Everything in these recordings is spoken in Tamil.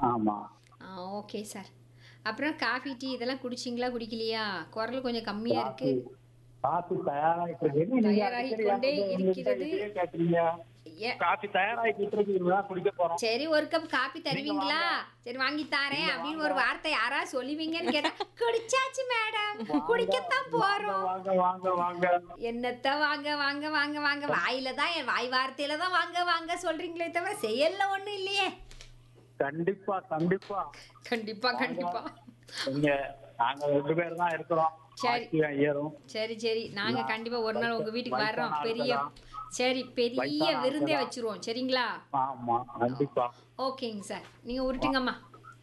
ஆமா ஆ ஓகே சார் அப்புறம் காஃபி டீ இதெல்லாம் குடிச்சிங்களா குடிக்கலையா குரல் கொஞ்சம் கம்மியா இருக்கு காஃபி தயாராகிட்டு இருக்கு என்ன நீங்க தயாராகிக் அடிக்கடி கொண்டே வந்து உங்ககிட்ட இருக்கிறது. இப்படியே கேக்குறீங்க ஏ- காஃபி தயாராகிட்டு இருக்கு இதுதான் குடிக்க போறோம் சரி ஒரு கப் காபி தருவீங்களா சரி வாங்கி தாரேன் அப்படின்னு ஒரு வார்த்தை யாரா சொல்லுவீங்கன்னு கேட்டா குடிச்சாச்சு மேடம் குடிக்கத்தான் போறோம் வாங்க வாங்க வாங்க என்னத்த வாங்க வாங்க வாங்க வாங்க வாயில தான் என் வாய் வார்த்தையில தான் வாங்க வாங்க சொல்றீங்களே தவிர செயல்ல ஒண்ணும் இல்லையே கண்டிப்பா கண்டிப்பா கண்டிப்பா கண்டிப்பா இங்க நாங்க ரெண்டு பேர் தான் இருக்கிறோம் சரி. ஆச்சியும் ஐயரும் சரி சரி நாங்க கண்டிப்பா ஒரு நாள் உங்க வீட்டுக்கு வர்றோம் வயசான பெரிய சரி பெரிய வயசான விருந்தே ஆட்களா? வச்சிருவோம் சரிங்களா ஆமா கண்டிப்பா ஓகேங்க சார் நீங்க உருட்டுங்கம்மா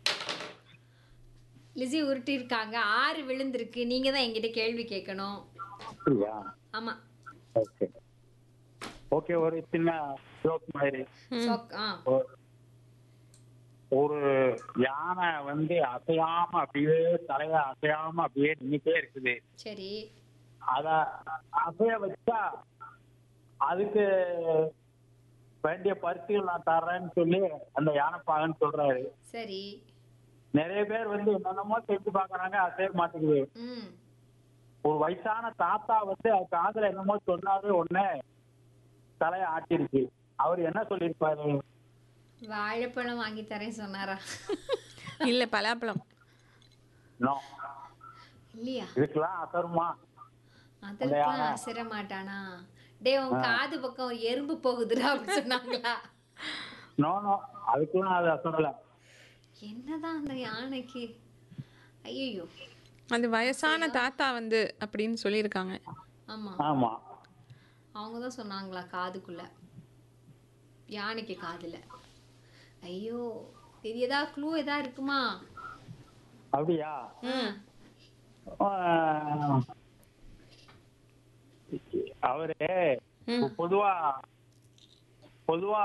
லிசி உருட்டி இருக்காங்க ஆறு விழுந்திருக்கு நீங்க தான் என்கிட்ட கேள்வி கேட்கணும் அப்படியா ஆமா ஓகே ஓகே ஒரு சின்ன ஜோக் மாதிரி சொக்- ஆ ஒரு- ஒரு யானை வந்து அசையாம அப்படியே தலைய அசையாம அப்படியே நின்னுட்டே இருக்குது சரி அத அசைய வச்சா அதுக்கு வேண்டிய பரிசுகள் நான் தர்றேன்னு சொல்லி அந்த யானைப்பாகன்னு சொல்றாரு சரி நிறைய பேர் வந்து என்னென்னமோ செஞ்சு பாக்குறாங்க அசைய மாட்டேங்குது ம் ஒரு வயசான தாத்தா வந்து அவர் காதுல என்னமோ சொன்னாரு ஒண்ணு தலைய ஆட்டிருச்சு அவர் என்ன சொல்லியிருப்பாரு வாழைப்பழம் வாங்கி தரேன் சொன்னாரா இல்ல பலாப்பழம் நோ இல்லையா இதுக்கெல்லாம் அசருமா அதற்கெல்லாம் அசர மாட்டானா டே உன் காது பக்கம் ஒரு எறும்பு போகுதுடா அப்படின்னு சொன்னாங்களா நோ நோ அதுக்கெல்லாம் அது அசரல என்னதான் அந்த யானைக்கு ஐயோ அந்த வயசான தாத்தா வந்து அப்படின்னு சொல்லியிருக்காங்க ஆமா ஆமா அவங்க தான் சொன்னாங்களா காதுக்குள்ள யானைக்கு காதுல ஐயோ இது ஏதா க்ளூ ஏதா இருக்குமா அப்படியா ம் ஆஹ், அவரு பொதுவா பொதுவா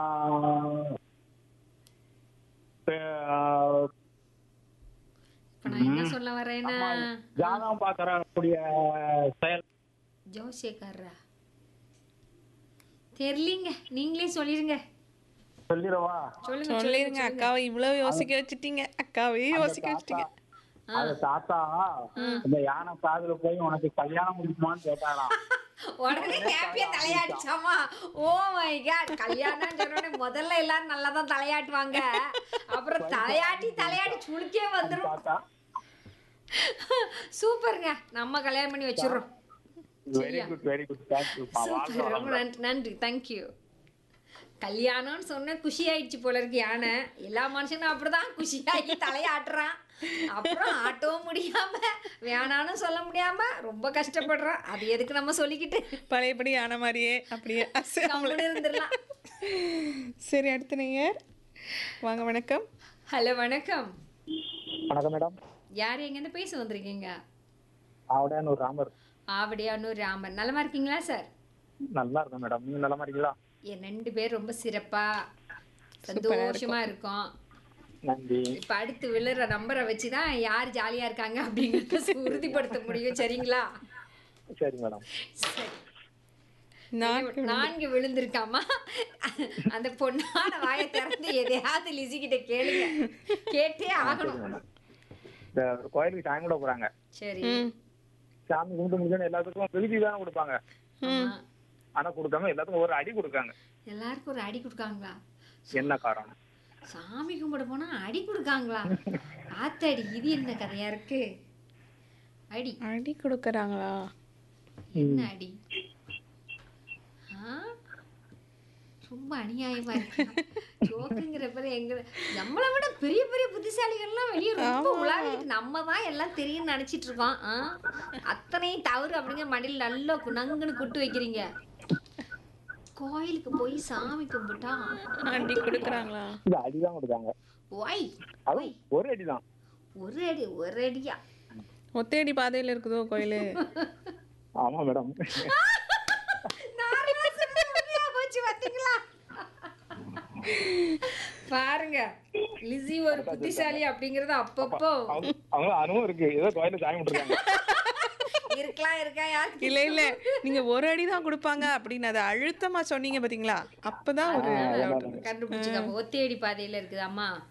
ஆஹ், இப்ப நான் என்ன சொல்ல வரேன்னா நம்ம ஜாதகம் பாக்கக்கூடிய செயல் ஜோசியக்காரரா தெரியலீங்க நீங்களே சொல்லிருங்க சொல்லிடவா சொல்லுங்க சொல்லிருங்க அக்காவை இவ்வளவு யோசிக்க வச்சுட்டீங்க அக்காவே யோசிக்க வச்சுட்டீங்க அது தாத்தா இந்த யானை காதுல போய் உனக்கு கல்யாணம் முடிக்குமான்னு கேட்டாராம் உடனே ஹாப்பியா தலையாடிச்சாமா ஓ மை காட் கல்யாணம் சொன்ன உடனே முதல்ல எல்லாரும் நல்லா தான் தலையாட்டுவாங்க அப்புறம் தலையாட்டி தலையாட்டி சுளுக்கே வந்துரும் தாத்தா சூப்பருங்க நம்ம கல்யாணம் பண்ணி வச்சிடுறோம் very good very good thank you super ரொம்ப நன்றி நன்றி தேங்க்யூ கல்யாணம்னு சொன்ன குஷி ஆயிடுச்சு போல இருக்கு யானை எல்லா மனுஷனும் அப்படிதான் குஷியாகி தலையாட்டுறான் அப்புறம் ஆட்டவும் முடியாம வேணான்னு சொல்ல முடியாம ரொம்ப கஷ்டப்படுறான் அது எதுக்கு நம்ம சொல்லிக்கிட்டு பழையபடி ஆன மாதிரியே அப்படியே அசையாமல. கம்முன்னு இருந்துடலாம் சரி அடுத்த நேயர் வாங்க வணக்கம் ஹலோ வணக்கம் வணக்கம் மேடம் யார் எங்கேருந்து பேச வந்திருக்கீங்க ஆவடையான் ஒரு ராமர் ஆவடியானூர் ராமன் நலமா இருக்கீங்களா சார் நல்லா இருக்கும் மேடம் நீங்க நல்லா இருக்கீங்களா என் ரெண்டு பேர் ரொம்ப சிறப்பா சந்தோஷமா இருக்கோம் நன்றி இப்ப அடுத்து விழுற நம்பரை வச்சுதான் யார் ஜாலியா இருக்காங்க அப்படிங்கறத உறுதிப்படுத்த முடியும் சரிங்களா சரி மேடம் சரி. நான் நான்கு விழுந்திருக்காமா அந்த பொண்ணான வாயை திறந்து எதையாவது லிசி கிட்ட கேளுங்க கேட்டே ஆகணும் இந்த ஒரு கோயிலுக்கு சாமி கூட போறாங்க சரி ம் சாமி கும்பிட்டு முடிஞ்சோன்னு எல்லாத்துக்கும் விருதி தானே கொடுப்பாங்க ஆமா. ஆனா கொடுக்காம எல்லாத்துக்கும் ஒரு அடி கொடுக்காங்க எல்லாருக்கும் ஒரு அடி கொடுக்காங்களா என்ன காரணம் சாமி கும்பிட போனா அடி கொடுக்காங்களா ஆத்தடி இது என்ன கதையா இருக்கு அடி அடி கொடுக்கறாங்களா என்ன அடி ஆ? ரொம்ப அநியாயமா இருக்கு ஜோக்குங்கிறப்ப எங்க நம்மளை விட பெரிய பெரிய புத்திசாலிகள்லாம் வெளியே ரொம்ப உலாவிட்டு நம்ம தான் எல்லாம் தெரியும்னு நினைச்சிட்டு இருக்கோம் ஆ? அத்தனையும் தவறு அப்படிங்கிற மடியில் நல்லா நங்குன்னு குட்டு வைக்கிறீங்க கோயிலுக்கு போய் சாமி கும்பிட்டா அடி கொடுக்கறாங்களா இந்த அடிதான் கொடுக்காங்க ஒய் அது ஒரு அடிதான் ஒரு அடி ஒரு அடியா ஒத்தையடி பாதையில இருக்குதோ கோயிலு ஆமா மேடம் நார்மலா சொன்னா உண்மையா போச்சு பாத்தீங்களா பாருங்க லிசி ஒரு புத்திசாலி அப்படிங்கறது அப்பப்போ அவங்க அவங்க அனுபவம் இருக்கு ஏதோ கோயில சாமி கும்பிட்டுருக்காங்க இருக்கலாம் இருக்கா யாருக்கு இல்ல இல்ல நீங்க ஒரு அடி தான் கொடுப்பாங்க அப்படின்னு அதை அழுத்தமா சொன்னீங்க பாத்தீங்களா அப்பதான் ஒரு doubt. கண்டுபிடிச்சுக்க ஒத்தையடி பாதையில இருக்குதாம்மா